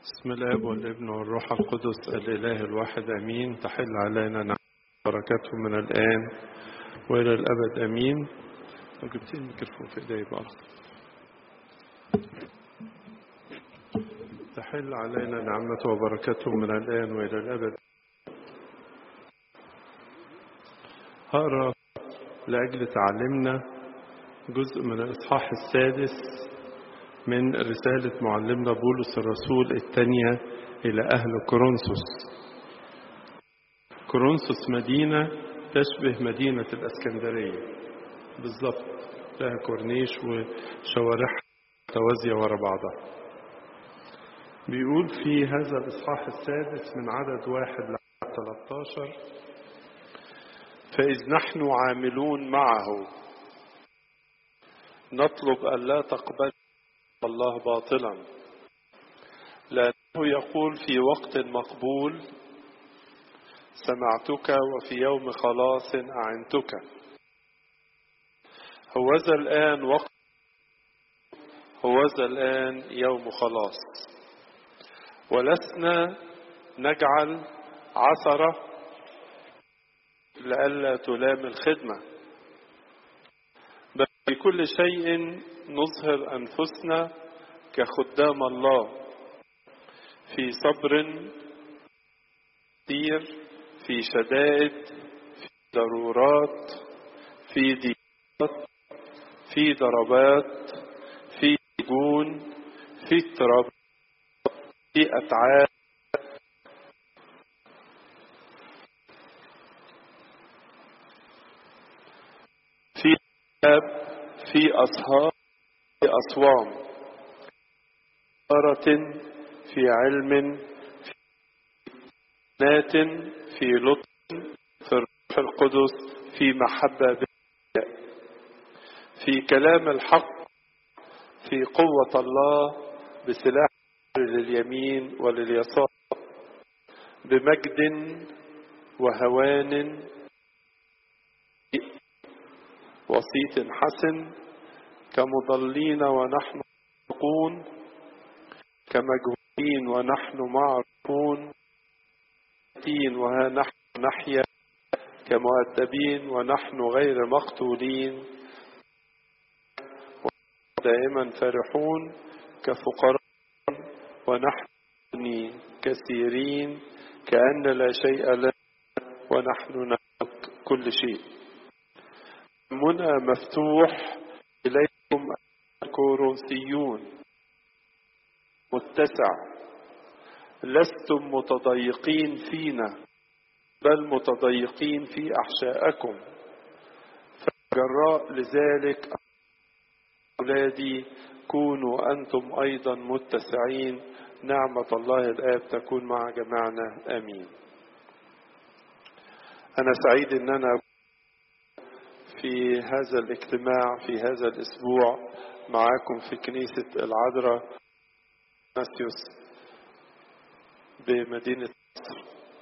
بسم الاب والابن والروح القدس الاله الواحد امين تحل علينا نعم بركاته من الان والى الابد امين لو جبت لي الميكروفون في ايدي بقى تحل علينا نعمته وبركاته من الان والى الابد هقرا لاجل تعلمنا جزء من الاصحاح السادس من رسالة معلمنا بولس الرسول الثانية إلى أهل كورنثوس كورنثوس مدينة تشبه مدينة الأسكندرية بالضبط فيها كورنيش وشوارعها توازية ورا بعضها بيقول في هذا الإصحاح السادس من عدد واحد لعدد 13 فإذ نحن عاملون معه نطلب ألا تقبل الله باطلا لأنه يقول في وقت مقبول سمعتك وفي يوم خلاص أعنتك هوذا الآن وقت هوذا الآن يوم خلاص ولسنا نجعل عثرة لئلا تلام الخدمة بل بكل شيء نظهر أنفسنا كخدام الله في صبر كثير في شدائد في ضرورات في ضيقات في ضربات في سجون في اضطراب في أتعاب في في أصحاب في أصوام طارة في علم في نات في لطف في الروح القدس في محبة في كلام الحق في قوة الله بسلاح لليمين ولليسار بمجد وهوان وسيط حسن كمضلين ونحن معرفون كمجهولين ونحن معرفون وها نحن نحيا كمؤدبين ونحن غير مقتولين دائما فرحون كفقراء ونحن كثيرين كأن لا شيء لنا ونحن نملك كل شيء منى مفتوح إليكم الكورنثيون متسع لستم متضيقين فينا بل متضيقين في أحشائكم فجراء لذلك أولادي كونوا أنتم أيضا متسعين نعمة الله الآب تكون مع جميعنا آمين أنا سعيد أن أنا في هذا الاجتماع في هذا الأسبوع معاكم في كنيسة العذراء ماسيوس بمدينة مصر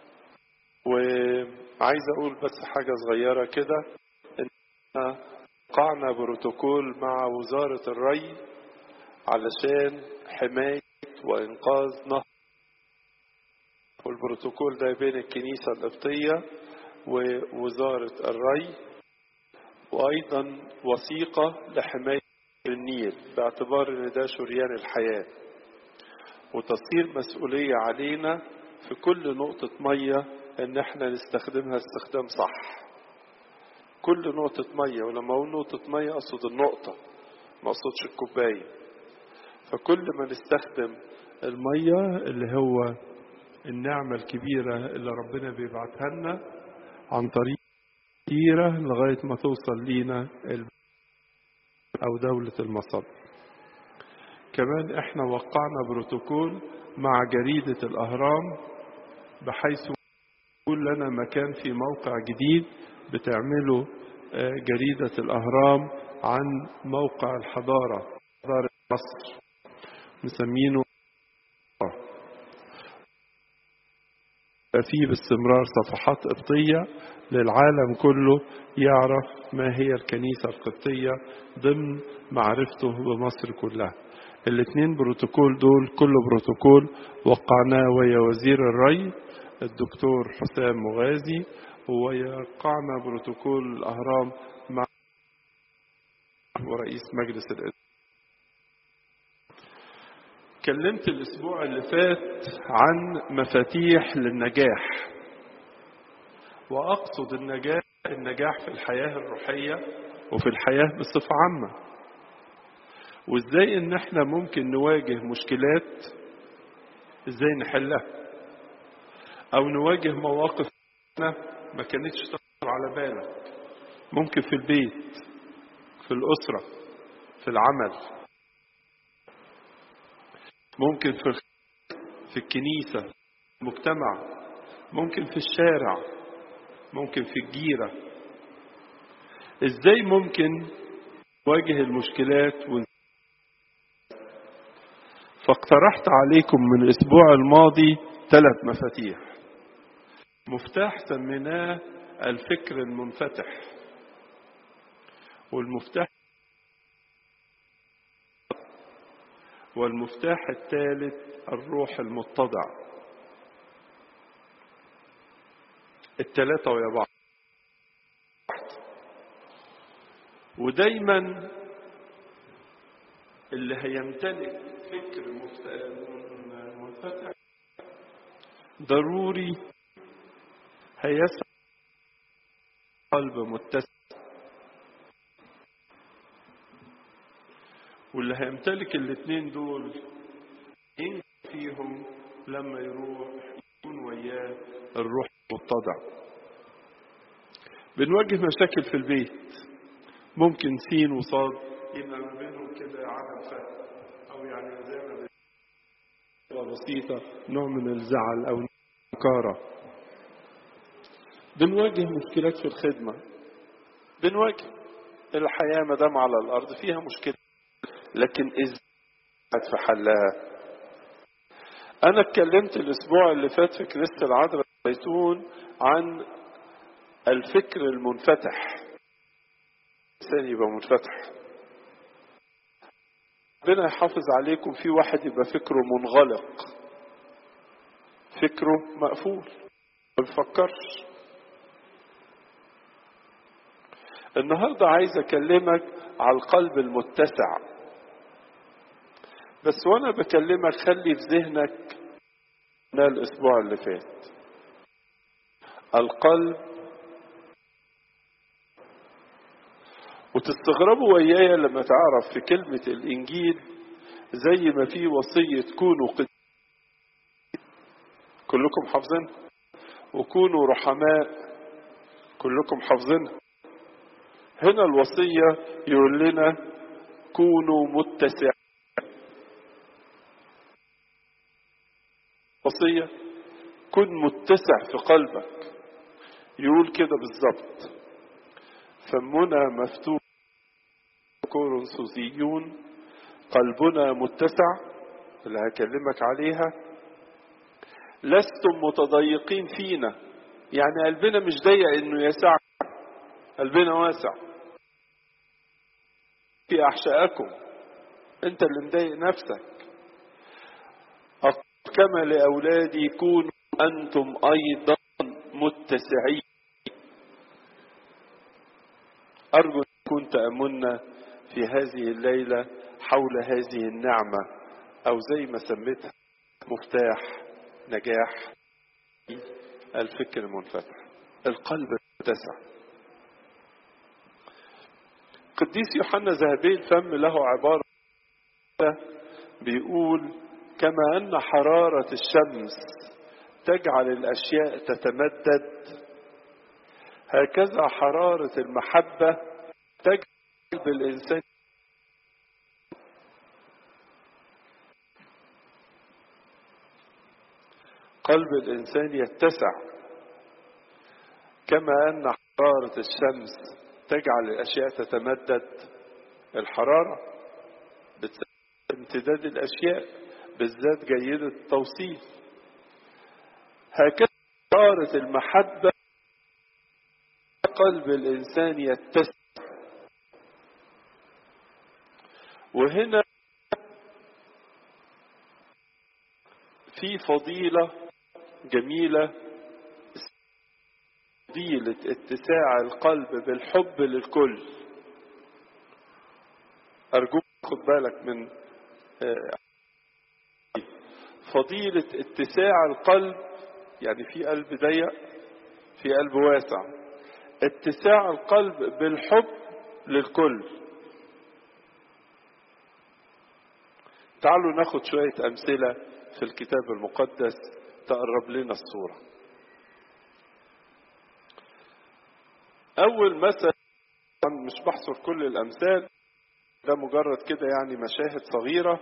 وعايز أقول بس حاجة صغيرة كده إن وقعنا بروتوكول مع وزارة الري علشان حماية وإنقاذ نهر والبروتوكول ده بين الكنيسة القبطية ووزارة الري وأيضا وثيقة لحماية النيل باعتبار أن ده شريان الحياة وتصير مسؤولية علينا في كل نقطة مية أن احنا نستخدمها استخدام صح كل نقطة مية ولما أقول نقطة مية أقصد النقطة ما أقصدش الكوباية فكل ما نستخدم المية اللي هو النعمة الكبيرة اللي ربنا بيبعتها لنا عن طريق كتيرة لغاية ما توصل لينا أو دولة المصب كمان احنا وقعنا بروتوكول مع جريدة الأهرام بحيث يكون لنا مكان في موقع جديد بتعمله جريدة الأهرام عن موقع الحضارة حضارة مصر مسمينه فيه باستمرار صفحات قبطية للعالم كله يعرف ما هي الكنيسة القبطية ضمن معرفته بمصر كلها الاثنين بروتوكول دول كل بروتوكول وقعناه ويا وزير الري الدكتور حسام مغازي ووقعنا بروتوكول الأهرام مع ورئيس مجلس الإدارة اتكلمت الأسبوع اللي فات عن مفاتيح للنجاح وأقصد النجاح النجاح في الحياة الروحية وفي الحياة بصفة عامة وازاي ان احنا ممكن نواجه مشكلات ازاي نحلها او نواجه مواقف ما كانتش تخطر على بالك ممكن في البيت في الأسرة في العمل ممكن في في الكنيسة في المجتمع ممكن في الشارع ممكن في الجيرة ازاي ممكن نواجه المشكلات ون... فاقترحت عليكم من الاسبوع الماضي ثلاث مفاتيح مفتاح سميناه الفكر المنفتح والمفتاح والمفتاح الثالث الروح المتضع الثلاثة ويا بعض ودايما اللي هيمتلك فكر منفتح ضروري هيسعى قلب متسع واللي هيمتلك الاثنين دول ينجح فيهم لما يروح يكون وياه الروح المتضع بنواجه مشاكل في البيت ممكن سين وصاد يبقى ما بينهم كده عدم فهم او يعني زي ما بسيطة نوع من الزعل او النكارة بنواجه مشكلات في الخدمة بنواجه الحياة ما دام على الأرض فيها مشكلة لكن ازاي في حلها أنا اتكلمت الأسبوع اللي فات في كنيسة العذراء الزيتون عن الفكر المنفتح الإنسان يبقى منفتح ربنا يحافظ عليكم في واحد يبقى فكره منغلق فكره مقفول ما بيفكرش النهارده عايز اكلمك على القلب المتسع بس وانا بكلمك خلي في ذهنك ده الاسبوع اللي فات القلب وتستغربوا ويايا لما تعرف في كلمة الإنجيل زي ما في وصية كونوا قد كلكم حافظين وكونوا رحماء كلكم حافظينها هنا الوصية يقول لنا كونوا متسعين وصية كن متسع في قلبك يقول كده بالظبط فمنا مفتوح كورنثوسيون قلبنا متسع اللي هكلمك عليها لستم متضيقين فينا يعني قلبنا مش ضيق انه يسع قلبنا واسع في احشائكم انت اللي مضايق نفسك كما لاولادي كونوا انتم ايضا متسعين ارجو ان يكون تاملنا في هذه الليله حول هذه النعمه او زي ما سميتها مفتاح نجاح الفكر المنفتح القلب المتسع قديس يوحنا ذهبي الفم له عبارة بيقول كما أن حرارة الشمس تجعل الأشياء تتمدد هكذا حرارة المحبة تجعل الإنسان قلب الإنسان يتسع كما أن حرارة الشمس تجعل الأشياء تتمدد الحرارة امتداد الأشياء بالذات جيدة التوصيل هكذا حرارة المحبة قلب الإنسان يتسع وهنا في فضيلة جميلة فضيلة اتساع القلب بالحب للكل أرجوك خد بالك من فضيلة اتساع القلب يعني في قلب ضيق في قلب واسع اتساع القلب بالحب للكل تعالوا ناخد شوية أمثلة في الكتاب المقدس تقرب لنا الصورة أول مثل مش بحصر كل الأمثال ده مجرد كده يعني مشاهد صغيرة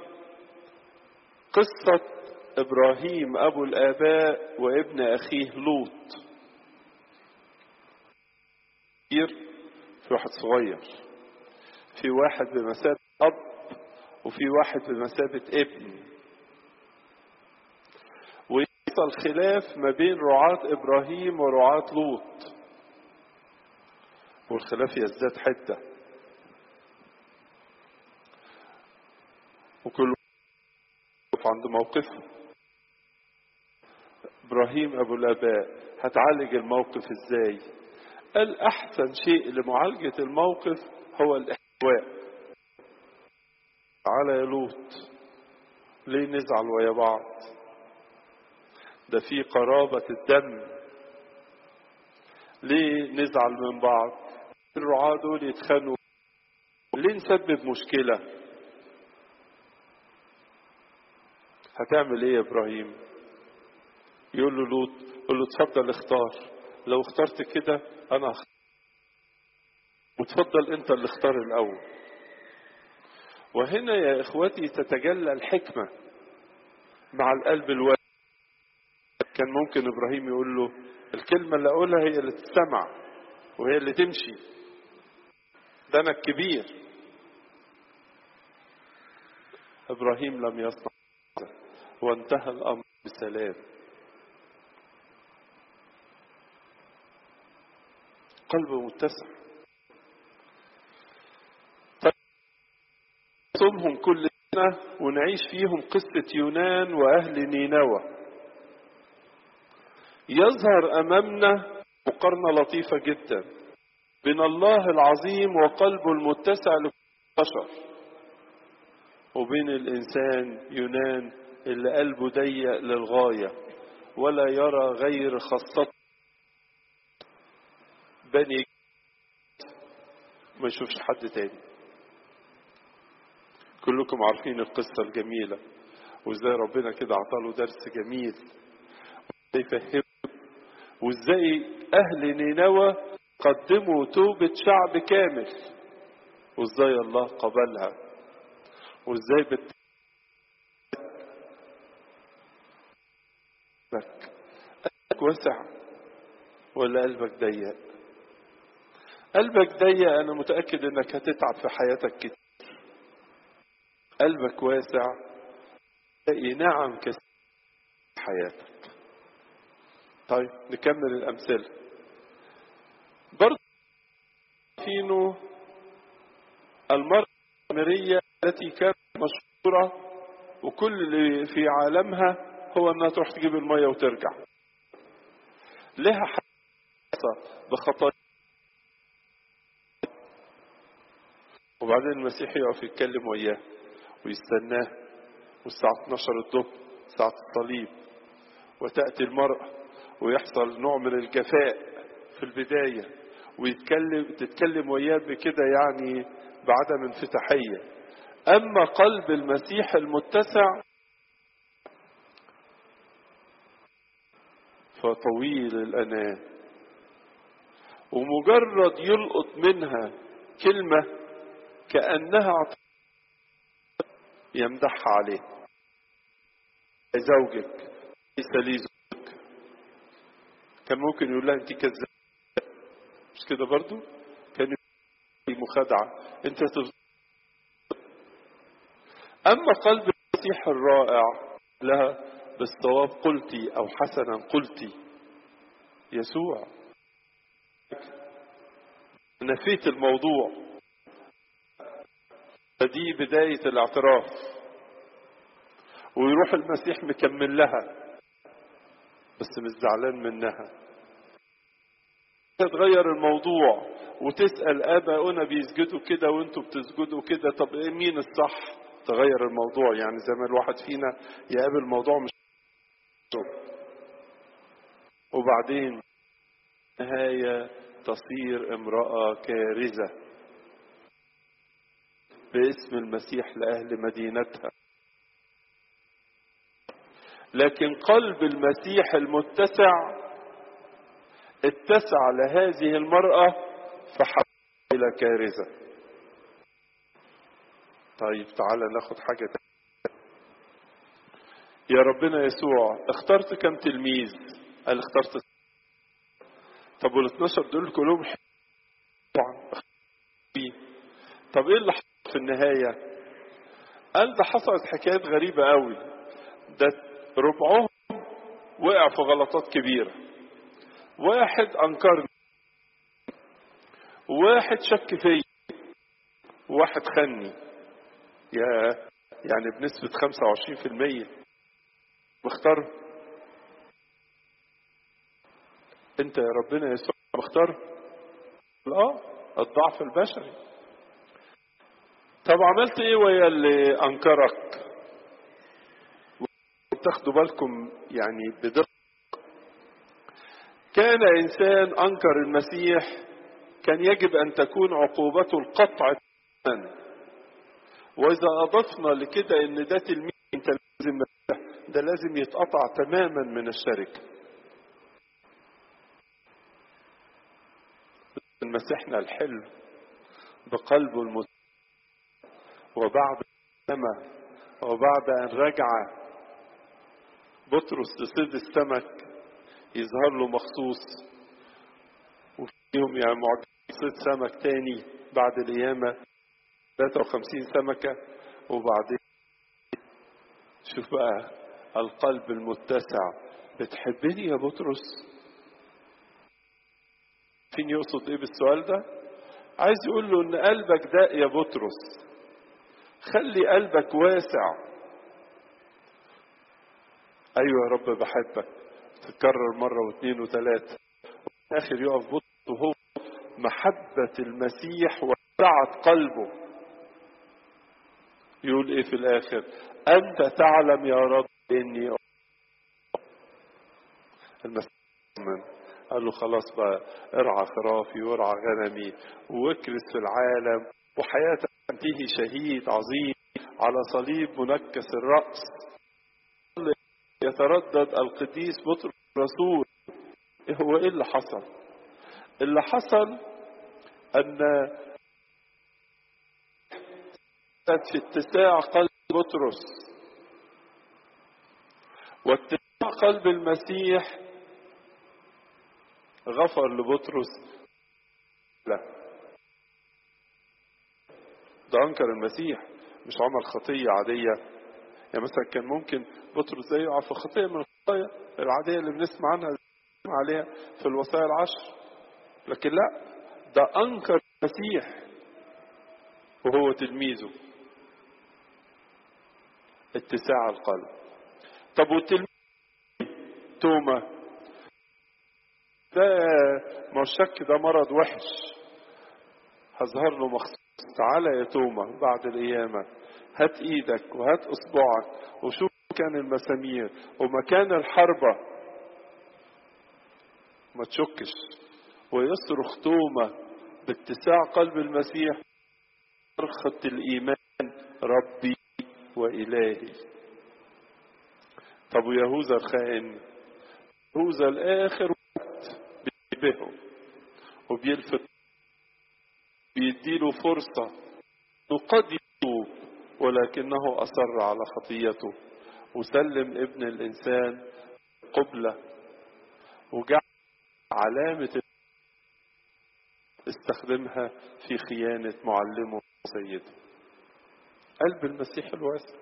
قصة إبراهيم أبو الآباء وابن أخيه لوط كبير في واحد صغير في واحد بمثابة أب وفي واحد بمثابة ابن ويحصل خلاف ما بين رعاة إبراهيم ورعاة لوط والخلاف يزداد حدة وكل واحد عند موقفه إبراهيم أبو الآباء هتعالج الموقف إزاي قال أحسن شيء لمعالجة الموقف هو الإحتواء على يا لوط ليه نزعل ويا بعض ده في قرابة الدم ليه نزعل من بعض الرعاة دول يتخانقوا ليه نسبب مشكلة هتعمل ايه يا ابراهيم يقول له لوط يقول له اتفضل اختار لو اخترت كده انا اختار وتفضل انت اللي اختار الاول وهنا يا اخوتي تتجلى الحكمة مع القلب الواحد كان ممكن ابراهيم يقول له الكلمة اللي اقولها هي اللي تستمع وهي اللي تمشي ده انا الكبير ابراهيم لم يصنع وانتهى الامر بسلام قلبه متسع صومهم كل سنة ونعيش فيهم قصة يونان وأهل نينوى يظهر أمامنا مقارنة لطيفة جدا بين الله العظيم وقلبه المتسع للبشر وبين الإنسان يونان اللي قلبه ضيق للغاية ولا يرى غير خاصته بني ما يشوفش حد تاني كلكم عارفين القصة الجميلة وازاي ربنا كده عطاله درس جميل وازاي فهمه وازاي اهل نينوى قدموا توبة شعب كامل وازاي الله قبلها وازاي بت قلبك قلبك واسع ولا قلبك ضيق قلبك ضيق انا متاكد انك هتتعب في حياتك كتير قلبك واسع تلاقي نعم كثير في حياتك طيب نكمل الامثله برضه فينو المرأة السامرية التي كانت مشهورة وكل اللي في عالمها هو انها تروح تجيب المية وترجع لها حاسة بخطايا وبعدين المسيح يقف يتكلم وياه ويستناه والساعة 12 الظهر ساعة الصليب وتأتي المرأة ويحصل نوع من الجفاء في البداية ويتكلم تتكلم وياه بكده يعني بعدم انفتاحية أما قلب المسيح المتسع فطويل الأنام ومجرد يلقط منها كلمة كأنها يمدحها عليه زوجك ليس لي زوجك كان ممكن يقول لها انت كذابة مش كده برضو كان مخادعة انت تفضل اما قلب المسيح الرائع لها بالصواب قلتي او حسنا قلتي يسوع نفيت الموضوع فدي بداية الاعتراف ويروح المسيح مكمل لها بس مش زعلان منها تتغير الموضوع وتسأل آباؤنا بيسجدوا كده وانتوا بتسجدوا كده طب ايه مين الصح تغير الموضوع يعني زي ما الواحد فينا يقابل موضوع مش وبعدين نهاية تصير امرأة كارزة باسم المسيح لأهل مدينتها لكن قلب المسيح المتسع اتسع لهذه المرأة فحول إلى كارثة طيب تعالى ناخد حاجة تانية. يا ربنا يسوع اخترت كم تلميذ قال اخترت طب وال 12 دول كلهم طبعا طب ايه اللي حصل في النهاية قال ده حصلت حكايات غريبة قوي ده ربعهم وقع في غلطات كبيرة واحد أنكرني واحد شك فيا واحد خني يا يعني بنسبة 25% مختار انت يا ربنا يسوع مختار اه الضعف البشري طب عملت ايه ويا اللي انكرك تاخدوا بالكم يعني بدقة كان إنسان أنكر المسيح كان يجب أن تكون عقوبته القطع وإذا أضفنا لكده إن ده تلميذ أنت لازم ده لازم يتقطع تماما من الشركة مسيحنا الحلو بقلبه المت وبعد السماء وبعد أن رجع بطرس لصيد السمك يظهر له مخصوص وفيهم يعني معجزة صيد سمك تاني بعد القيامة 53 سمكة وبعدين شوف بقى القلب المتسع بتحبني يا بطرس فين يقصد ايه بالسؤال ده عايز يقول له ان قلبك ده يا بطرس خلي قلبك واسع ايوه يا رب بحبك تتكرر مرة واثنين وثلاثة وفي الاخر يقف بطرس وهو محبة المسيح وسعت قلبه يقول ايه في الاخر انت تعلم يا رب اني المسيح قال له خلاص بقى ارعى خرافي وارعى غنمي واكرس في العالم وحياتك تنتهي شهيد عظيم على صليب منكس الرأس يتردد القديس بطرس الرسول إيه هو ايه اللي حصل اللي حصل ان في اتساع قلب بطرس واتساع قلب المسيح غفر لبطرس لا ده انكر المسيح مش عمل خطيه عاديه يعني مثلا كان ممكن بطرس زي يقع في خطيه من الخطايا العاديه اللي بنسمع عنها عليها في الوصايا العشر لكن لا ده انكر المسيح وهو تلميذه اتساع القلب طب والتلميذ توما ده ما الشك ده مرض وحش هظهر له مخصوص تعالى يا توما بعد القيامة هات ايدك وهات اصبعك وشوف مكان المسامير ومكان الحربة ما تشكش ويصرخ توما باتساع قلب المسيح صرخة الإيمان ربي وإلهي طب ويهوذا الخائن يهوذا الآخر بينبهه وبيلفت بيديله فرصة قد يتوب ولكنه أصر على خطيته وسلم ابن الإنسان قبلة وجعل علامة استخدمها في خيانة معلمه وسيده قلب المسيح الواسع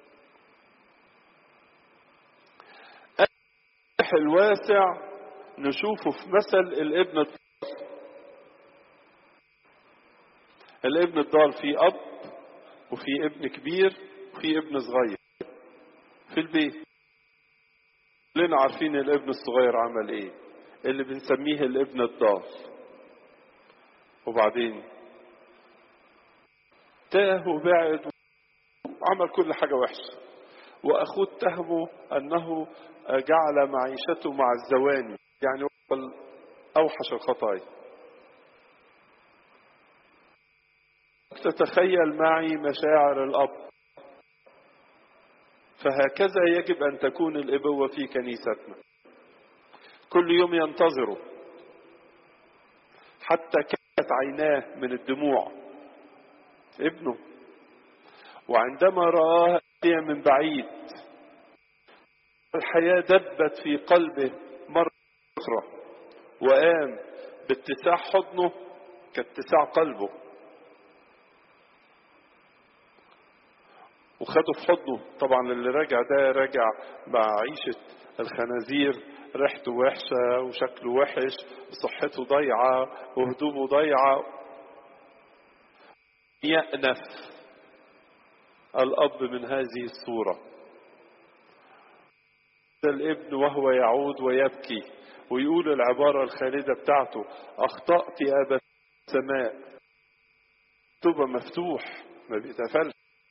المسيح الواسع نشوفه في مثل الابن الضال الابن الضال فيه اب وفي ابن كبير وفي ابن صغير في البيت كلنا عارفين الابن الصغير عمل ايه اللي بنسميه الابن الضال وبعدين تاه وبعد وعمل كل حاجة وحشة وأخوه اتهمه أنه جعل معيشته مع الزواني يعني أوحش الخطايا تتخيل معي مشاعر الأب فهكذا يجب أن تكون الإبوة في كنيستنا كل يوم ينتظره حتى كانت عيناه من الدموع ابنه وعندما رآه من بعيد الحياة دبت في قلبه مرة أخرى وقام باتساع حضنه كاتساع قلبه وخده في حضنه طبعا اللي راجع ده راجع مع عيشة الخنازير ريحته وحشة وشكله وحش وصحته ضيعة وهدومه ضيعة يأنف الأب من هذه الصورة الابن وهو يعود ويبكي ويقول العبارة الخالدة بتاعته أخطأت يا أبا السماء تبقى مفتوح ما بيتقفلش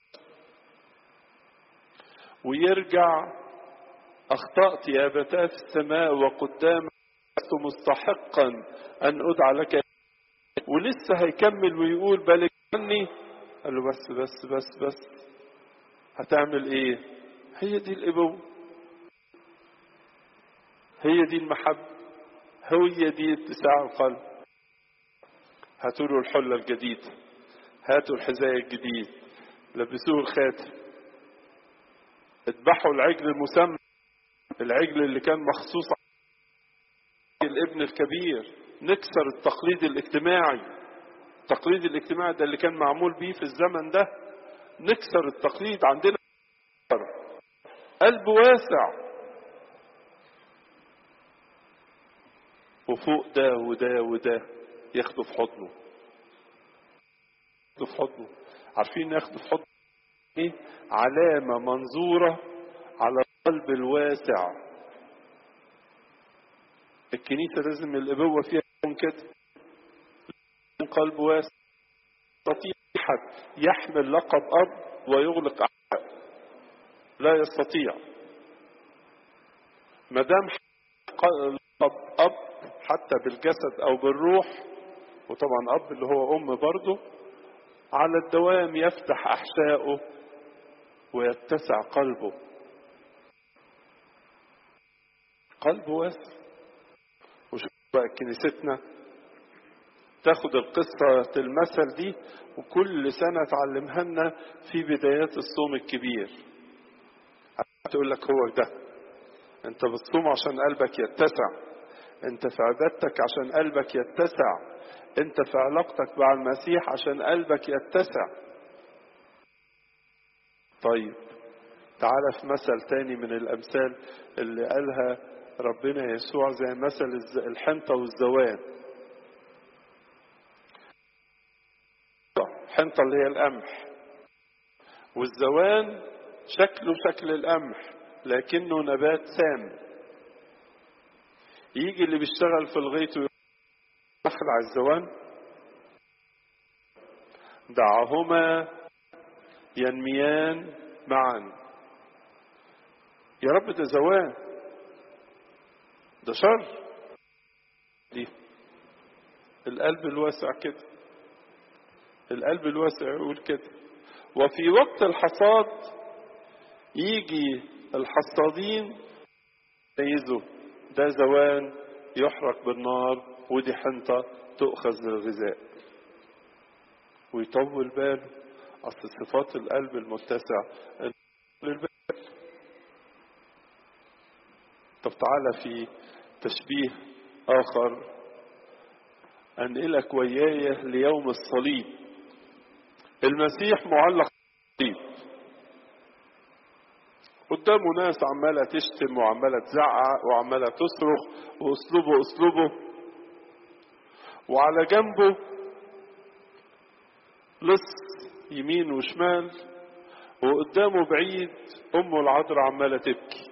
ويرجع أخطأت يا أبتاه في السماء وقدام لست مستحقا أن أدعى لك ولسه هيكمل ويقول بلغ عني قال له بس بس بس بس هتعمل ايه هي دي الابوة هي دي المحبة هي دي اتساع القلب هاتوا له الحلة الجديدة هاتوا الحذاء الجديد لبسوه الخاتم اذبحوا العجل المسمى العجل اللي كان مخصوص الابن الكبير نكسر التقليد الاجتماعي التقليد الاجتماعي ده اللي كان معمول بيه في الزمن ده نكسر التقليد عندنا قلب واسع وفوق ده وده وده ياخده في حضنه ياخده في حضنه عارفين ياخده في حضنه ايه علامة منظورة على القلب الواسع الكنيسة لازم الأبوة فيها يكون كده قلب واسع يستطيع أحد يحمل لقب أب ويغلق أحد لا يستطيع ما دام لقب أب حتى بالجسد أو بالروح وطبعا أب اللي هو أم برضه على الدوام يفتح أحشائه ويتسع قلبه قلبه واسع وشوف بقى كنيستنا تاخد القصة المثل دي وكل سنة تعلمها لنا في بدايات الصوم الكبير تقول لك هو ده انت بتصوم عشان قلبك يتسع انت في عبادتك عشان قلبك يتسع انت في علاقتك مع المسيح عشان قلبك يتسع طيب تعالى في مثل تاني من الامثال اللي قالها ربنا يسوع زي مثل الحنطة والزوان الحنطة اللي هي القمح والزوان شكله شكل القمح لكنه نبات سام يجي اللي بيشتغل في الغيط ويخلع الزوان دعهما ينميان معا يا رب ده زوان ده شر دي القلب الواسع كده القلب الواسع يقول كده وفي وقت الحصاد يجي الحصادين يميزوا ده زوان يحرق بالنار ودي حنطة تؤخذ للغذاء ويطول باله أصل صفات القلب المتسع للبال طب تعالى في تشبيه آخر أنقلك وياي ليوم الصليب المسيح معلق الصليب قدامه ناس عمالة تشتم وعمالة تزعق وعمالة تصرخ واسلوبه اسلوبه وعلى جنبه لص يمين وشمال وقدامه بعيد أمه العذراء عمالة تبكي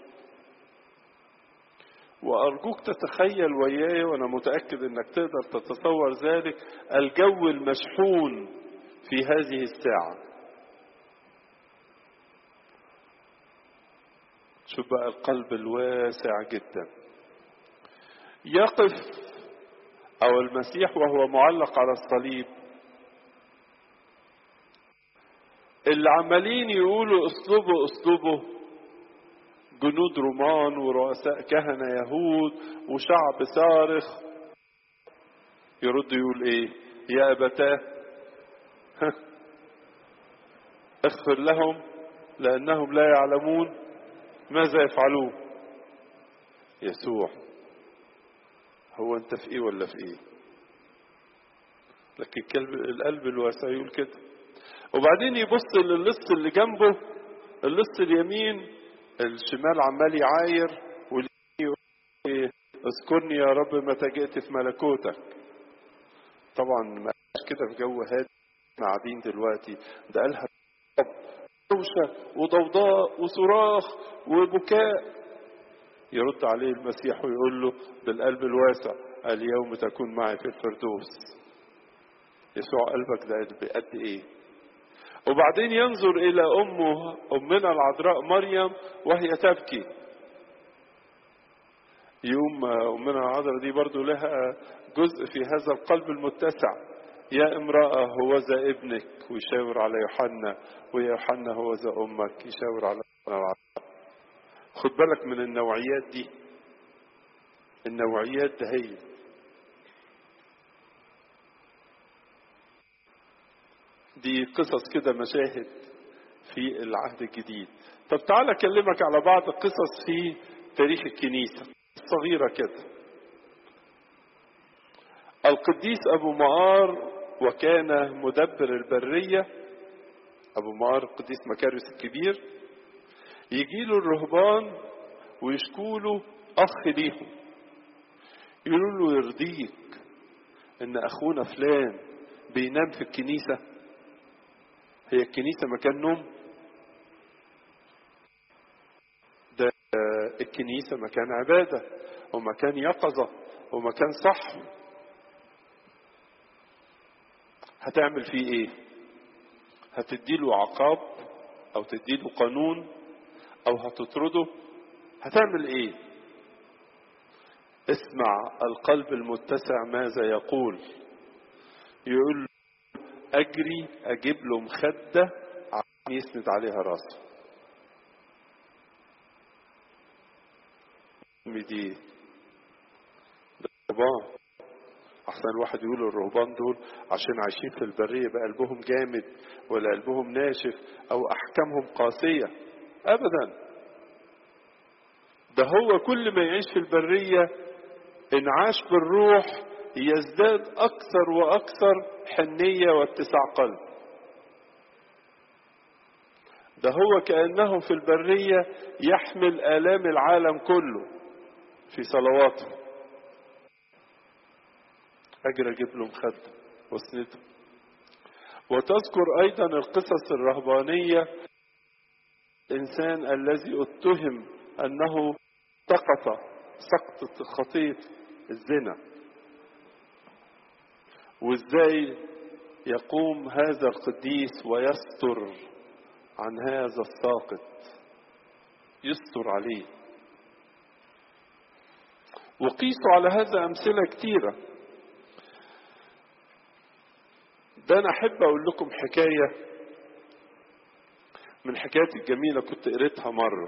وأرجوك تتخيل وياي وأنا متأكد أنك تقدر تتصور ذلك الجو المشحون في هذه الساعة شوف بقى القلب الواسع جدا يقف أو المسيح وهو معلق على الصليب اللي عمالين يقولوا اسلوبه اسلوبه جنود رومان ورؤساء كهنة يهود وشعب صارخ يرد يقول ايه يا ابتاه اغفر لهم لانهم لا يعلمون ماذا يفعلون يسوع هو انت في ايه ولا في ايه لكن القلب الواسع يقول كده وبعدين يبص للص اللي جنبه اللص اليمين الشمال عمال يعاير واليمين اذكرني يا رب متى جئت في ملكوتك طبعا ما كده في جو هادي قاعدين دلوقتي ده قالها دوشة وضوضاء وصراخ وبكاء يرد عليه المسيح ويقول له بالقلب الواسع اليوم تكون معي في الفردوس يسوع قلبك ده قد ايه وبعدين ينظر إلى أمه أمنا العذراء مريم وهي تبكي يوم أمنا العذراء دي برضو لها جزء في هذا القلب المتسع يا امرأة هوذا ابنك ويشاور على يوحنا ويا يوحنا هوذا أمك يشاور على العذراء خد بالك من النوعيات دي النوعيات ده هي دي قصص كده مشاهد في العهد الجديد طب تعالى اكلمك على بعض القصص في تاريخ الكنيسة صغيرة كده القديس أبو معار وكان مدبر البرية أبو معار القديس مكاريوس الكبير يجي له الرهبان ويشكوا له أخ ليهم يقولوا له يرضيك إن أخونا فلان بينام في الكنيسة هي الكنيسة مكان نوم ده الكنيسة مكان عبادة ومكان يقظة ومكان صح هتعمل فيه ايه هتديله عقاب او تديله قانون او هتطرده هتعمل ايه اسمع القلب المتسع ماذا يقول يقول اجري اجيب له مخده عشان يسند عليها راسه دي الرهبان احسن الواحد يقول الرهبان دول عشان عايشين في البريه بقى قلبهم جامد ولا قلبهم ناشف او احكامهم قاسيه ابدا ده هو كل ما يعيش في البريه انعاش بالروح يزداد اكثر واكثر حنيه واتساع قلب ده هو كانه في البريه يحمل الام العالم كله في صلواته اجري اجيب له مخده واسنده وتذكر ايضا القصص الرهبانيه الانسان الذي اتهم انه سقط سقطت خطيه الزنا وازاي يقوم هذا القديس ويستر عن هذا الساقط يستر عليه وقيسوا على هذا امثله كثيره ده انا احب اقول لكم حكايه من حكايات الجميله كنت قريتها مره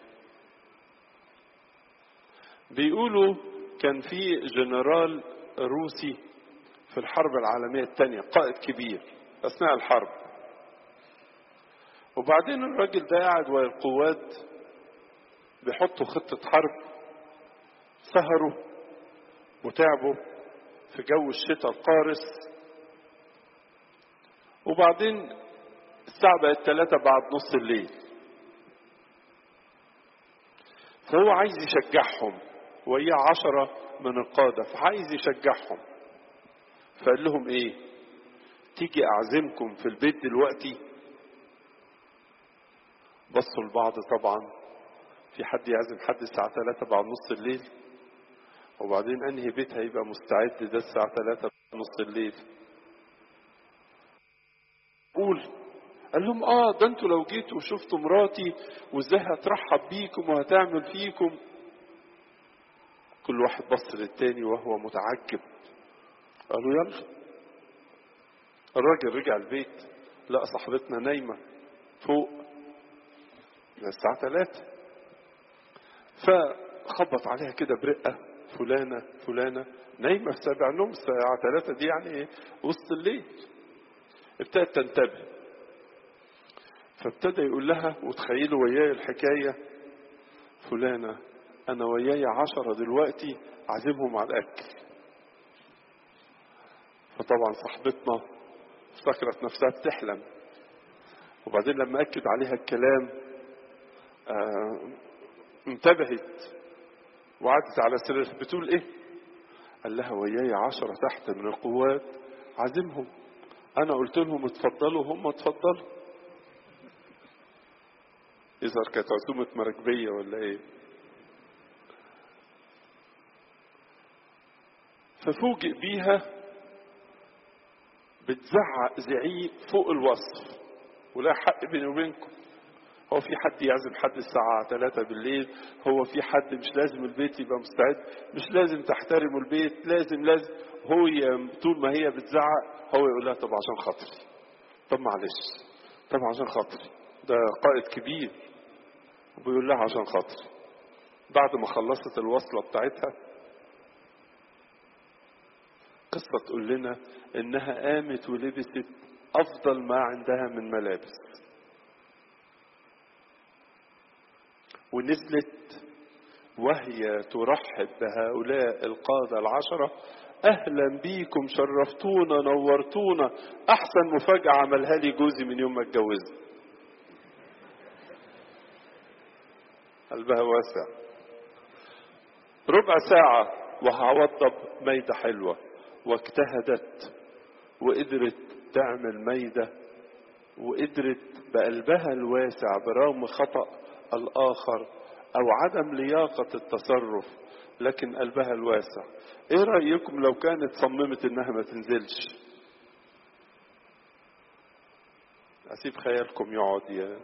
بيقولوا كان في جنرال روسي في الحرب العالميه الثانيه قائد كبير اثناء الحرب وبعدين الراجل ده قاعد ويا القوات بيحطوا خطه حرب سهروا وتعبوا في جو الشتاء القارس وبعدين الساعة بقت ثلاثة بعد نص الليل فهو عايز يشجعهم وياه عشرة من القادة فعايز يشجعهم فقال لهم ايه تيجي اعزمكم في البيت دلوقتي بصوا لبعض طبعا في حد يعزم حد الساعة 3 بعد نص الليل وبعدين انهي بيت هيبقى مستعد ده الساعة 3 نص الليل قول قال لهم اه ده انتوا لو جيتوا وشفتوا مراتي وازاي هترحب بيكم وهتعمل فيكم كل واحد بص للتاني وهو متعجب قالوا يلا الراجل رجع البيت لقى صاحبتنا نايمة فوق الساعة ثلاثة فخبط عليها كده برقة فلانة فلانة نايمة في سابع نوم الساعة ثلاثة دي يعني ايه وسط الليل ابتدت تنتبه فابتدى يقول لها وتخيلوا وياي الحكاية فلانة أنا وياي عشرة دلوقتي عازمهم على الأكل فطبعا صاحبتنا افتكرت نفسها بتحلم وبعدين لما أكد عليها الكلام آه انتبهت وقعدت على سريرها بتقول ايه قال لها وياي عشرة تحت من القوات عازمهم انا قلت لهم اتفضلوا هم اتفضلوا يظهر كانت عزومة مراكبية ولا ايه ففوجئ بيها بتزعق زعيق فوق الوصف ولا حق بيني وبينكم هو في حد يعزم حد الساعة 3 بالليل هو في حد مش لازم البيت يبقى مستعد مش لازم تحترموا البيت لازم لازم هو طول ما هي بتزعق هو يقول لها طب عشان خاطري طب معلش طب عشان خاطري ده قائد كبير وبيقول لها عشان خاطري بعد ما خلصت الوصلة بتاعتها قصة تقول لنا انها قامت ولبست افضل ما عندها من ملابس ونزلت وهي ترحب بهؤلاء القادة العشرة أهلا بيكم شرفتونا نورتونا أحسن مفاجأة عملها لي جوزي من يوم ما اتجوزنا قلبها واسع ربع ساعة وهوضب ميدة حلوة واجتهدت وقدرت تعمل ميدة وقدرت بقلبها الواسع برغم خطأ الآخر أو عدم لياقة التصرف لكن قلبها الواسع إيه رأيكم لو كانت صممت إنها ما تنزلش أسيب خيالكم يقعد يا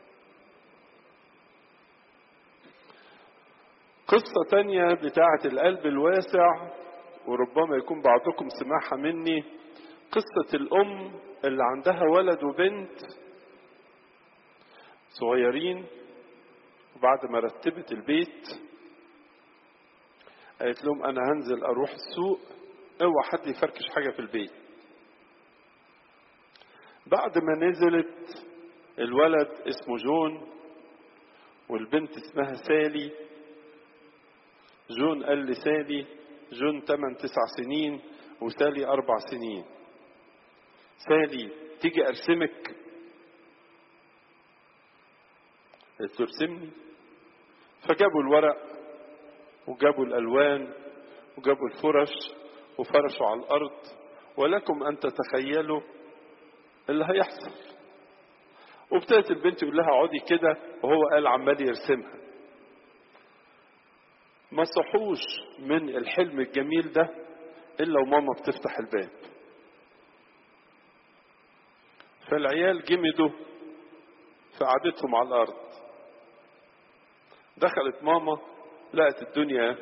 قصة تانية بتاعة القلب الواسع وربما يكون بعضكم سمعها مني قصة الأم اللي عندها ولد وبنت صغيرين وبعد ما رتبت البيت قالت لهم انا هنزل اروح السوق اوعى حد يفركش حاجه في البيت بعد ما نزلت الولد اسمه جون والبنت اسمها سالي جون قال لسالي جون 8 9 سنين وسالي أربع سنين سالي تيجي أرسمك قلت له ارسمني فجابوا الورق وجابوا الألوان وجابوا الفرش وفرشوا على الأرض ولكم أن تتخيلوا اللي هيحصل وابتدت البنت يقول لها اقعدي كده وهو قال عمال يرسمها ما صحوش من الحلم الجميل ده الا وماما بتفتح الباب فالعيال جمدوا في قعدتهم على الارض دخلت ماما لقت الدنيا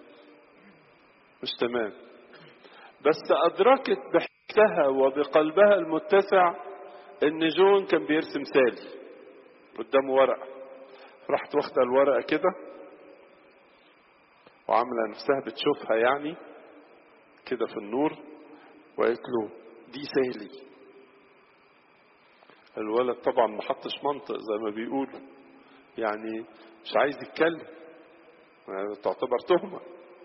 مش تمام بس ادركت بحسها وبقلبها المتسع ان جون كان بيرسم سالي قدامه ورقه راحت واخده الورقه كده وعامله نفسها بتشوفها يعني كده في النور وقالت له دي سالي الولد طبعا ما حطش منطق زي ما بيقولوا يعني مش عايز يتكلم تعتبر تهمه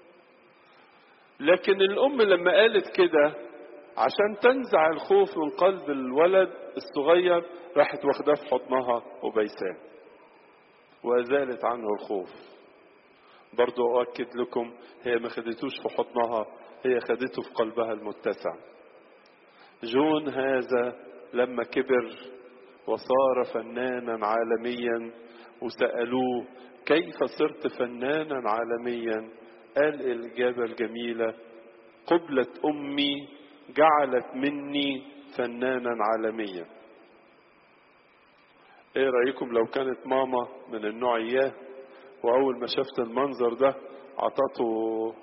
لكن الام لما قالت كده عشان تنزع الخوف من قلب الولد الصغير راحت واخداه في حضنها وبيساه وازالت عنه الخوف برضو اؤكد لكم هي ما خدتوش في حضنها هي خدته في قلبها المتسع جون هذا لما كبر وصار فنانا عالميا وسألوه كيف صرت فنانا عالميا قال الإجابة الجميلة قبلة أمي جعلت مني فنانا عالميا ايه رأيكم لو كانت ماما من النوع اياه واول ما شفت المنظر ده عطته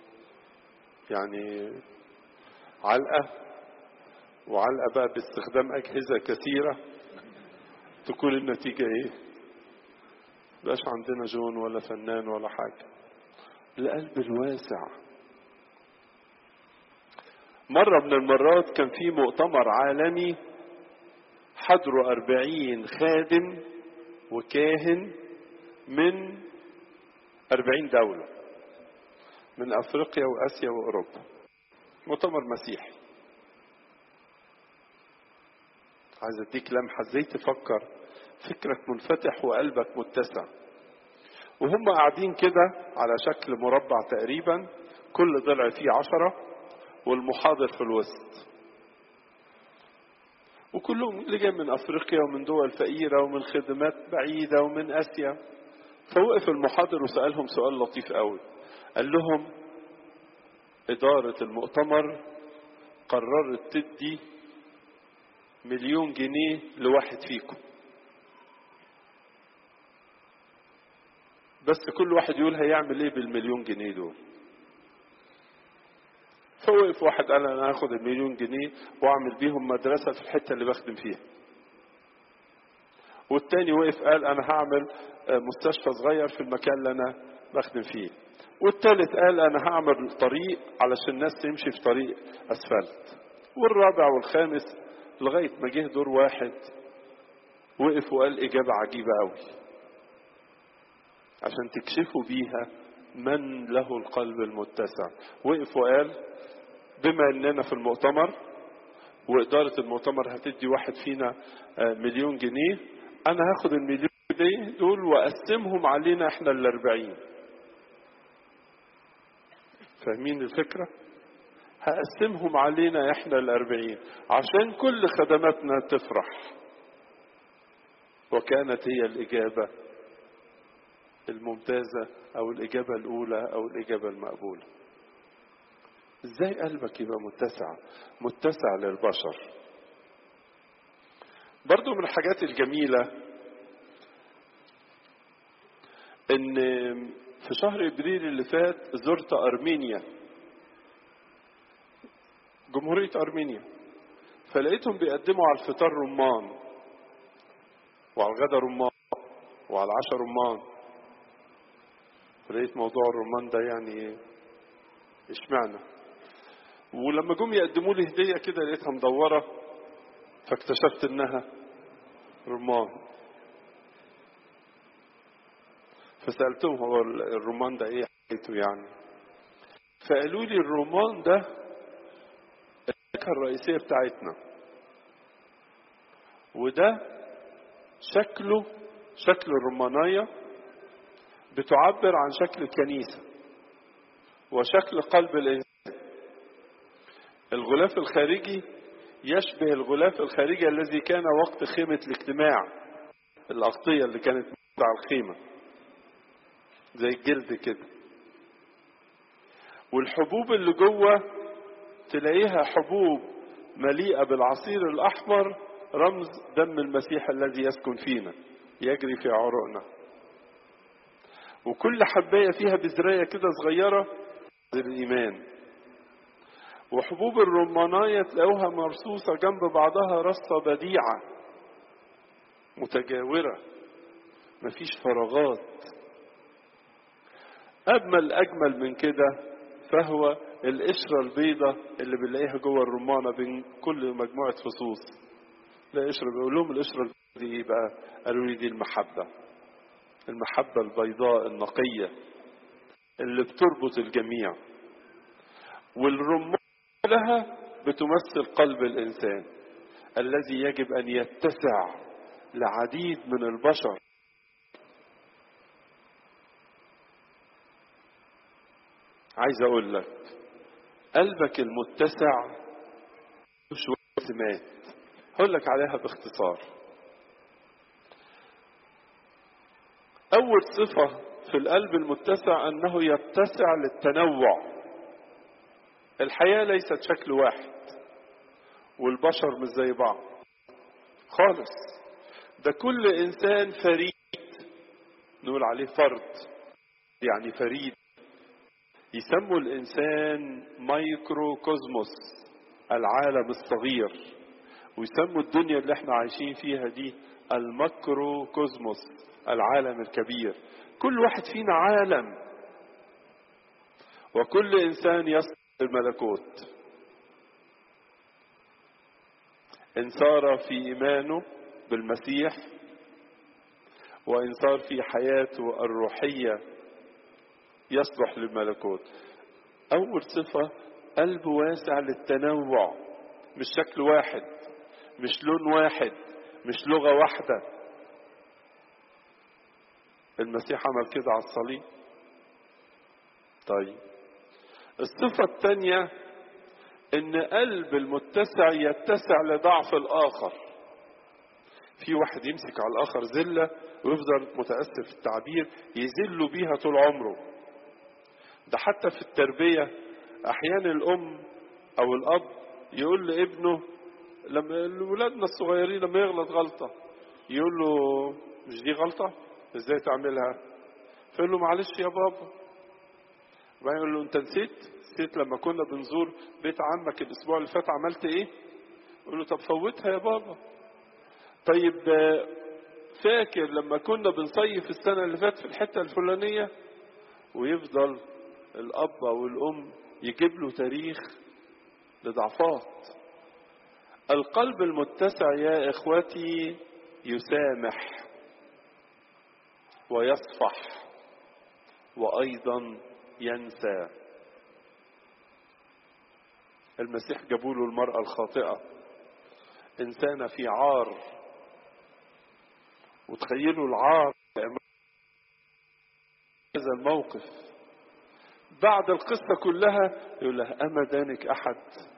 يعني علقة وعلقة بقى باستخدام أجهزة كثيرة تكون النتيجة ايه بقاش عندنا جون ولا فنان ولا حاجة القلب الواسع مرة من المرات كان في مؤتمر عالمي حضروا أربعين خادم وكاهن من أربعين دولة من أفريقيا وآسيا وأوروبا مؤتمر مسيحي عايز أديك لمحة إزاي تفكر فكرك منفتح وقلبك متسع وهم قاعدين كده على شكل مربع تقريبا كل ضلع فيه عشرة والمحاضر في الوسط وكلهم اللي جاي من افريقيا ومن دول فقيره ومن خدمات بعيده ومن اسيا فوقف المحاضر وسالهم سؤال لطيف قوي قال لهم اداره المؤتمر قررت تدي مليون جنيه لواحد فيكم بس كل واحد يقول هيعمل ايه بالمليون جنيه دول فوقف واحد قال انا هاخد المليون جنيه واعمل بيهم مدرسه في الحته اللي بخدم فيها والتاني وقف قال انا هعمل مستشفى صغير في المكان اللي انا بخدم فيه والتالت قال انا هعمل طريق علشان الناس تمشي في طريق اسفلت والرابع والخامس لغايه ما جه دور واحد وقف وقال اجابه عجيبه قوي عشان تكشفوا بيها من له القلب المتسع وقف وقال بما اننا في المؤتمر واداره المؤتمر هتدي واحد فينا مليون جنيه انا هاخد المليون جنيه دول واقسمهم علينا احنا الاربعين فاهمين الفكره هقسمهم علينا احنا الاربعين عشان كل خدماتنا تفرح وكانت هي الاجابه الممتازه او الاجابه الاولى او الاجابه المقبوله ازاي قلبك يبقى متسع متسع للبشر برضو من الحاجات الجميلة ان في شهر ابريل اللي فات زرت ارمينيا جمهورية ارمينيا فلقيتهم بيقدموا على الفطار رمان وعلى الغدا رمان وعلى العشاء رمان فلقيت موضوع الرمان ده يعني اشمعنى ولما جم يقدموا لي هديه كده لقيتها مدوره فاكتشفت انها رمان فسالتهم هو الرمان ده ايه حكايته يعني فقالوا لي الرمان ده الفاكهه الرئيسيه بتاعتنا وده شكله شكل الرمانيه بتعبر عن شكل الكنيسه وشكل قلب الانسان الغلاف الخارجي يشبه الغلاف الخارجي الذي كان وقت خيمة الاجتماع الأغطية اللي كانت على الخيمة زي الجلد كده والحبوب اللي جوه تلاقيها حبوب مليئة بالعصير الأحمر رمز دم المسيح الذي يسكن فينا يجري في عروقنا وكل حباية فيها بذراية كده صغيرة الإيمان وحبوب الرمانية تلاقوها مرصوصة جنب بعضها رصة بديعة متجاورة مفيش فراغات أجمل أجمل من كده فهو القشرة البيضة اللي بنلاقيها جوه الرمانة بين كل مجموعة فصوص لا قشرة بيقول لهم القشرة دي ايه بقى؟ قالوا لي دي المحبة المحبة البيضاء النقية اللي بتربط الجميع والرمان لها بتمثل قلب الانسان الذي يجب ان يتسع لعديد من البشر عايز اقول لك قلبك المتسع شوية سمات هقول لك عليها باختصار أول صفة في القلب المتسع أنه يتسع للتنوع الحياة ليست شكل واحد والبشر مش زي بعض خالص ده كل إنسان فريد نقول عليه فرد يعني فريد يسموا الإنسان مايكرو كوزموس العالم الصغير ويسموا الدنيا اللي احنا عايشين فيها دي الماكرو كوزموس العالم الكبير كل واحد فينا عالم وكل انسان يصل الملكوت ان صار في ايمانه بالمسيح وان صار في حياته الروحيه يصلح للملكوت اول صفه قلب واسع للتنوع مش شكل واحد مش لون واحد مش لغه واحده المسيح عمل كده على الصليب طيب الصفة الثانية ان قلب المتسع يتسع لضعف الاخر في واحد يمسك على الاخر زلة ويفضل متأسف في التعبير يذل بيها طول عمره ده حتى في التربية احيانا الام او الاب يقول لابنه لما ولادنا الصغيرين لما يغلط غلطة يقول له مش دي غلطة ازاي تعملها فيقول له معلش يا بابا وبعدين يقول له انت نسيت نسيت لما كنا بنزور بيت عمك الاسبوع اللي فات عملت ايه يقول له طب فوتها يا بابا طيب فاكر لما كنا بنصيف السنة اللي فاتت في الحتة الفلانية ويفضل الأب أو الأم يجيب له تاريخ لضعفات القلب المتسع يا إخوتي يسامح ويصفح وايضا ينسى المسيح جابوا له المراه الخاطئه انسانه في عار وتخيلوا العار هذا الموقف بعد القصة كلها يقول لها أما دانك أحد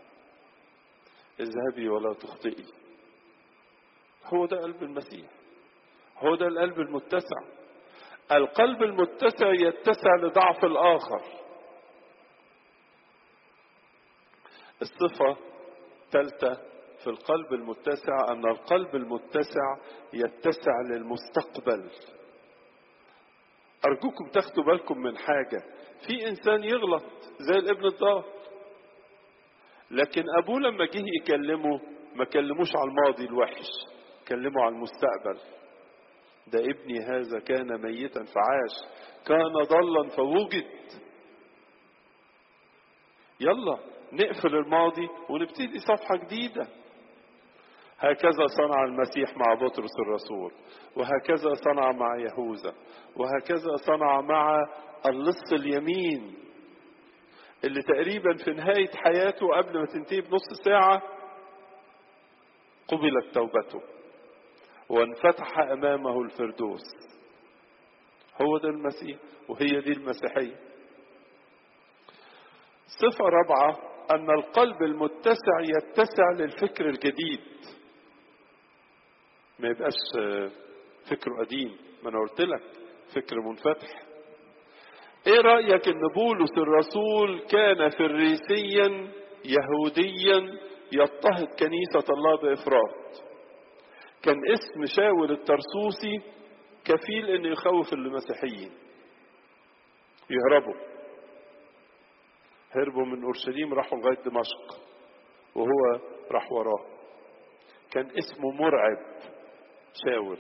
اذهبي ولا تخطئي هو ده قلب المسيح هو ده القلب المتسع القلب المتسع يتسع لضعف الآخر الصفة الثالثة في القلب المتسع أن القلب المتسع يتسع للمستقبل أرجوكم تاخدوا بالكم من حاجة في إنسان يغلط زي الابن الضال لكن أبوه لما جه يكلمه ما كلموش على الماضي الوحش كلمه على المستقبل ده ابني هذا كان ميتا فعاش كان ضلا فوجد يلا نقفل الماضي ونبتدي صفحة جديدة هكذا صنع المسيح مع بطرس الرسول وهكذا صنع مع يهوذا وهكذا صنع مع اللص اليمين اللي تقريبا في نهاية حياته قبل ما تنتهي بنص ساعة قبلت توبته وانفتح امامه الفردوس هو ده المسيح وهي دي المسيحيه صفه رابعه ان القلب المتسع يتسع للفكر الجديد ما يبقاش فكره قديم ما انا قلت لك فكر منفتح ايه رايك ان بولس الرسول كان فريسيا يهوديا يضطهد كنيسه الله بافراط كان اسم شاول الترسوسي كفيل انه يخوف المسيحيين يهربوا هربوا من اورشليم راحوا لغايه دمشق وهو راح وراه كان اسمه مرعب شاول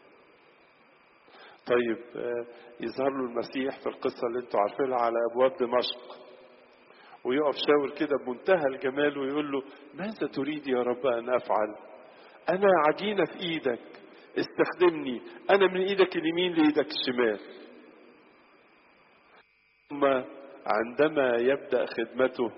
طيب يظهر له المسيح في القصه اللي انتوا عارفينها على ابواب دمشق ويقف شاول كده بمنتهى الجمال ويقول له ماذا تريد يا رب ان افعل أنا عجينة في إيدك استخدمني أنا من إيدك اليمين لإيدك الشمال ثم عندما يبدأ خدمته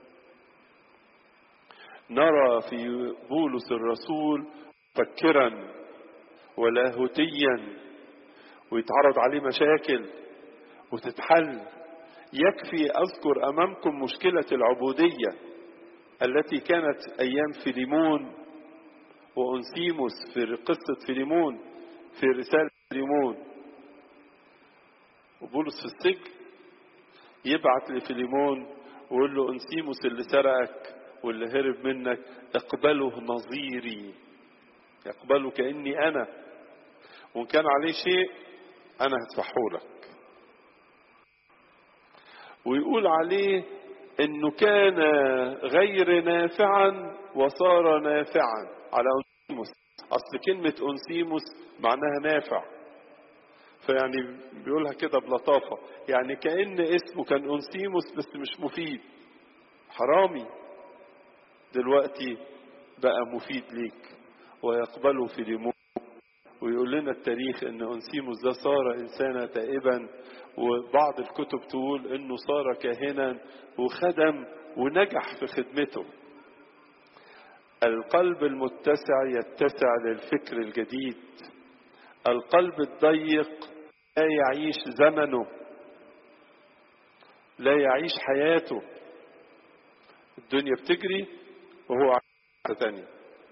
نرى في بولس الرسول مفكرا ولاهوتيا ويتعرض عليه مشاكل وتتحل يكفي أذكر أمامكم مشكلة العبودية التي كانت أيام فيليمون وأنسيموس في قصة فيليمون في رسالة فيليمون وبولس في السجن يبعت لفيليمون ويقول له انسيموس اللي سرقك واللي هرب منك اقبله نظيري يقبله كاني انا وان كان عليه شيء انا هدفعه لك ويقول عليه انه كان غير نافعا وصار نافعا على انسيموس اصل كلمه انسيموس معناها نافع فيعني بيقولها كده بلطافه يعني كان اسمه كان انسيموس بس مش مفيد حرامي دلوقتي بقى مفيد ليك ويقبله فيليمون ويقول لنا التاريخ ان انسيموس ده صار انسانا تائبا وبعض الكتب تقول انه صار كاهنا وخدم ونجح في خدمته القلب المتسع يتسع للفكر الجديد القلب الضيق لا يعيش زمنه لا يعيش حياته الدنيا بتجري وهو عايش تانية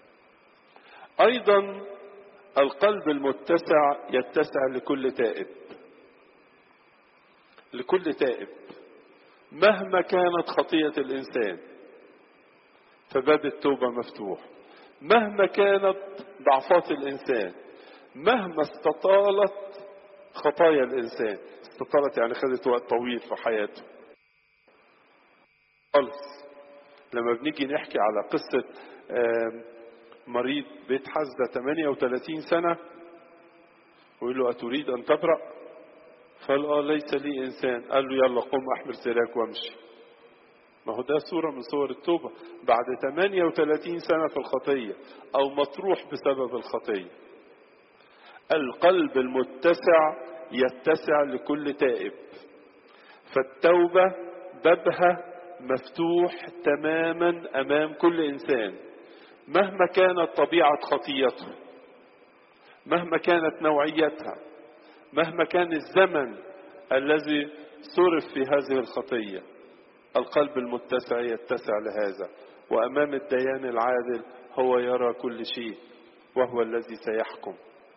ايضا القلب المتسع يتسع لكل تائب لكل تائب مهما كانت خطية الإنسان فباب التوبة مفتوح مهما كانت ضعفات الإنسان مهما استطالت خطايا الإنسان استطالت يعني خدت وقت طويل في حياته خالص لما بنيجي نحكي على قصة مريض بيت حزدة 38 سنة ويقول له أتريد أن تبرأ قال اه ليس لي انسان قال له يلا قم احمل سراك وامشي ما هو ده صورة من صور التوبة بعد 38 سنة في الخطية أو مطروح بسبب الخطية القلب المتسع يتسع لكل تائب فالتوبة بابها مفتوح تماما أمام كل إنسان مهما كانت طبيعة خطيته مهما كانت نوعيتها مهما كان الزمن الذي صرف في هذه الخطيه القلب المتسع يتسع لهذا وامام الديان العادل هو يرى كل شيء وهو الذي سيحكم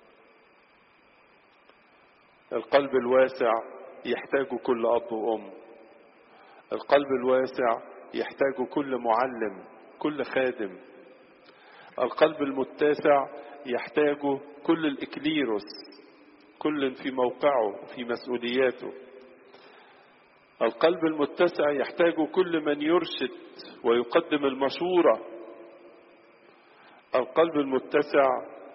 القلب الواسع يحتاج كل اب وام القلب الواسع يحتاج كل معلم كل خادم القلب المتسع يحتاج كل الاكليروس كل في موقعه في مسؤولياته القلب المتسع يحتاج كل من يرشد ويقدم المشوره القلب المتسع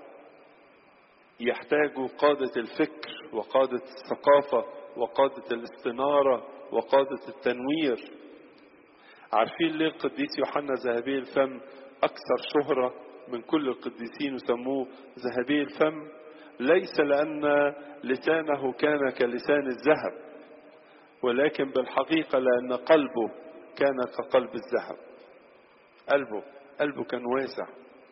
يحتاج قاده الفكر وقاده الثقافه وقاده الاستناره وقاده التنوير عارفين ليه القديس يوحنا ذهبي الفم اكثر شهره من كل القديسين وسموه ذهبي الفم ليس لأن لسانه كان كلسان الذهب ولكن بالحقيقة لأن قلبه كان كقلب الذهب قلبه قلبه كان واسع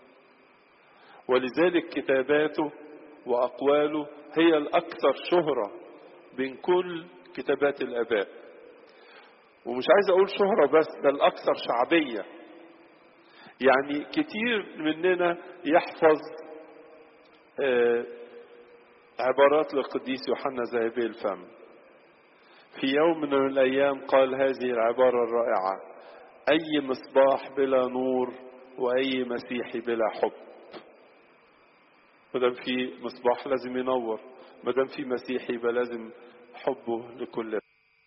ولذلك كتاباته وأقواله هي الأكثر شهرة بين كل كتابات الآباء ومش عايز أقول شهرة بس ده الأكثر شعبية يعني كتير مننا يحفظ آه عبارات للقديس يوحنا ذهبي الفم في يوم من الأيام قال هذه العبارة الرائعة أي مصباح بلا نور وأي مسيحي بلا حب مادام في مصباح لازم ينور مادام في مسيحي يبقى لازم حبه لكل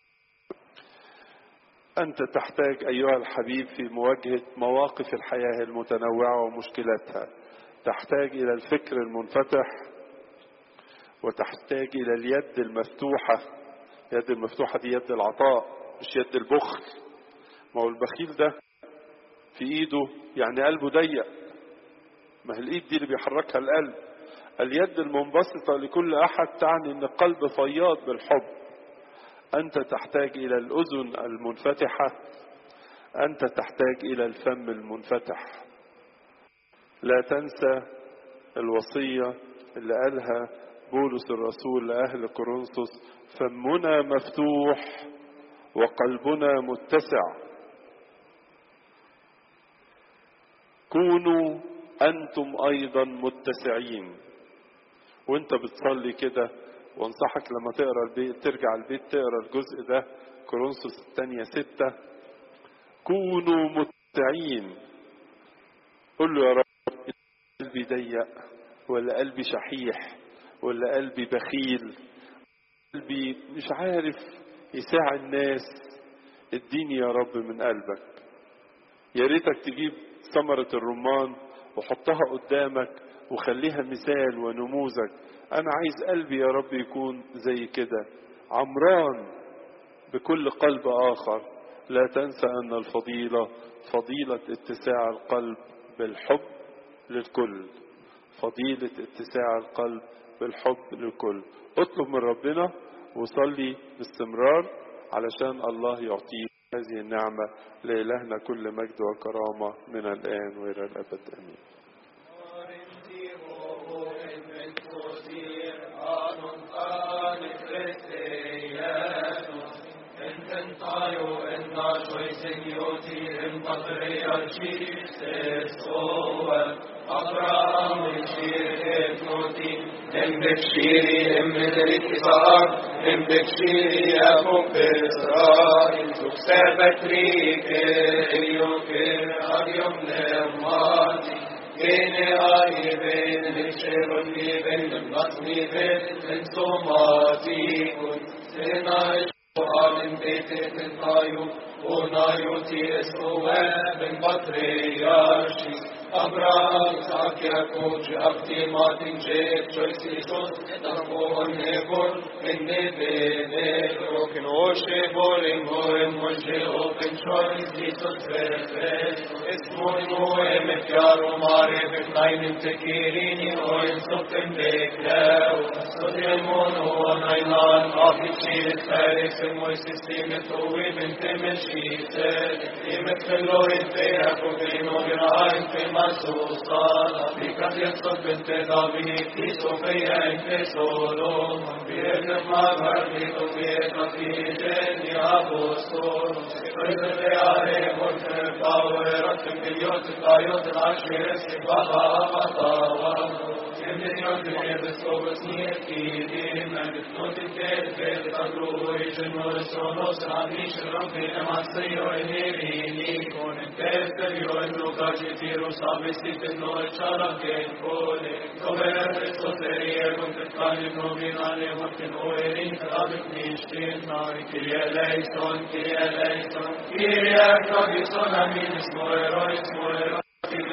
أنت تحتاج أيها الحبيب في مواجهة مواقف الحياة المتنوعة ومشكلاتها تحتاج إلى الفكر المنفتح وتحتاج إلى اليد المفتوحة اليد المفتوحة دي يد العطاء مش يد البخل ما هو البخيل ده في ايده يعني قلبه ضيق ما هي الايد دي اللي بيحركها القلب اليد المنبسطة لكل احد تعني ان القلب فياض بالحب انت تحتاج الى الاذن المنفتحة انت تحتاج الى الفم المنفتح لا تنسى الوصية اللي قالها بولس الرسول لأهل كورنثوس فمنا مفتوح وقلبنا متسع كونوا أنتم أيضا متسعين وانت بتصلي كده وانصحك لما تقرا البيت ترجع البيت تقرا الجزء ده كورنثوس الثانية ستة كونوا متعين قل له يا رب قلبي ضيق ولا قلبي شحيح ولا قلبي بخيل قلبي مش عارف يساعد الناس اديني يا رب من قلبك يا ريتك تجيب ثمرة الرمان وحطها قدامك وخليها مثال ونموذج انا عايز قلبي يا رب يكون زي كده عمران بكل قلب اخر لا تنسى ان الفضيلة فضيلة اتساع القلب بالحب للكل فضيلة اتساع القلب بالحب للكل اطلب من ربنا وصلي باستمرار علشان الله يعطيك هذه النعمة لإلهنا كل مجد وكرامة من الآن وإلى الأبد آمين Em bekshiri, em medrit Isaac, em bekshiri, Yaakov Israel, tuksevet rike, elyoke, adyom lemati, Gene ahi ben, nişerun li ben, natni ben, en somati, sena Alim beytetin tayu, onayuti esuve ben patriarşi, Abraham, Isaac, Yaakov, Abdi, Martin, Jeb, Choice, Isos, Nakon, Nebor, Ennebene, Rokin, Oshe, Bolim, Moem, Moshe, Open Choice, Isos, Verfes, Esmon, Moem, Ekyaro, Mare, Betnaim, Tekirini, Oem, Sotem, Beklau, Sotemon, Onailan, Afichir, Ferex, Moises, Timet, Ovim, Temet, Shitel, Timet, Feloid, Feakov, Inogen, Ain, Femat, Susana, because yes, so good to David, he so fair and fair solo, fear the mother, he to fear the vision, the apostle, praise the Lord, for the power of the million, the fire, the ashes, the Baba, Baba, in the young days, the sober near Kidim, and it's not in dead, fair, the glory, or the sonos, and the shrubby, and my sayo, and he, on the best of your Lucas, Avesite noi ciarate cole, dove soterie con te cani nominale, ma che noi rintravi Christin, noi chi eleison, chi eleison, chi eleison, aminis moerois, moerois,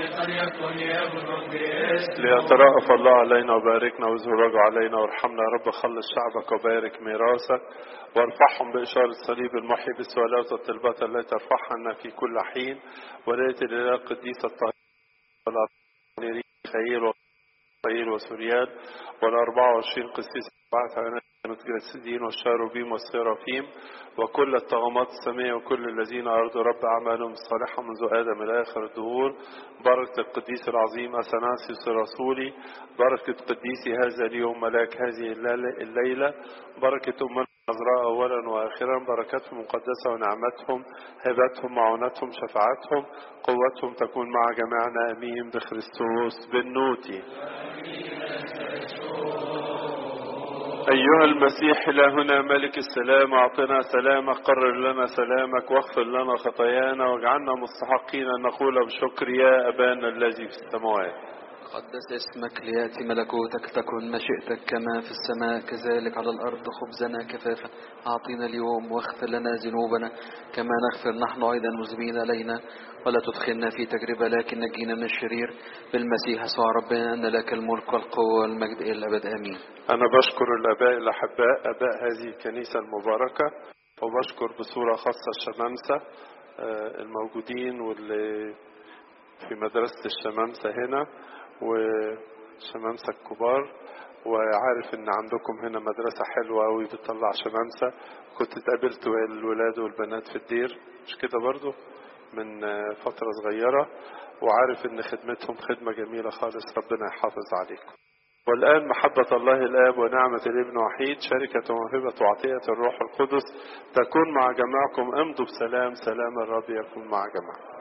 ليترأف الله علينا وباركنا ويزهرج علينا وارحمنا يا رب خلص شعبك وبارك ميراثك وارفعهم بإشارة الصليب المحيي بالسؤالات والطلبات التي ترفعنا في كل حين وليت الإله القديس الطاهر والأربعين خير وخير وسوريان والأربعة وعشرين قسيس بعث المتجسدين والشاروبيم والسيرافيم وكل الطغمات السمية وكل الذين أرضوا رب أعمالهم الصالحة منذ آدم إلى آخر الدهور بركة القديس العظيم أثناسيوس الرسولي بركة قديسي هذا اليوم ملاك هذه الليلة بركة أمنا العذراء أولا وآخرا بركاتهم مقدسة ونعمتهم هبتهم معونتهم شفاعتهم قوتهم تكون مع جميعنا أمين بخريستوس بالنوتي أيها المسيح إلهنا ملك السلام أعطنا سلامك قرر لنا سلامك واغفر لنا خطايانا واجعلنا مستحقين أن نقول بشكر يا أبانا الذي في السماوات قدس اسمك ليأتي ملكوتك تكن مشيئتك كما في السماء كذلك على الأرض خبزنا كفافا أعطينا اليوم واغفر لنا ذنوبنا كما نغفر نحن أيضا مذنبين إلينا ولا تدخلنا في تجربة لكن نجينا من الشرير بالمسيح يسوع ربنا أن لك الملك والقوة والمجد إلى الأبد آمين أنا بشكر الآباء الأحباء آباء هذه الكنيسة المباركة وبشكر بصورة خاصة الشمامسة الموجودين واللي في مدرسة الشمامسة هنا والشمامسة الكبار وعارف ان عندكم هنا مدرسة حلوة قوي بتطلع شمامسة كنت اتقابلت الولاد والبنات في الدير مش كده برضو من فترة صغيرة وعارف ان خدمتهم خدمة جميلة خالص ربنا يحافظ عليكم والآن محبة الله الآب ونعمة الابن وحيد شركة وموهبة وعطية الروح القدس تكون مع جميعكم امضوا بسلام سلام الرب يكون مع جميعكم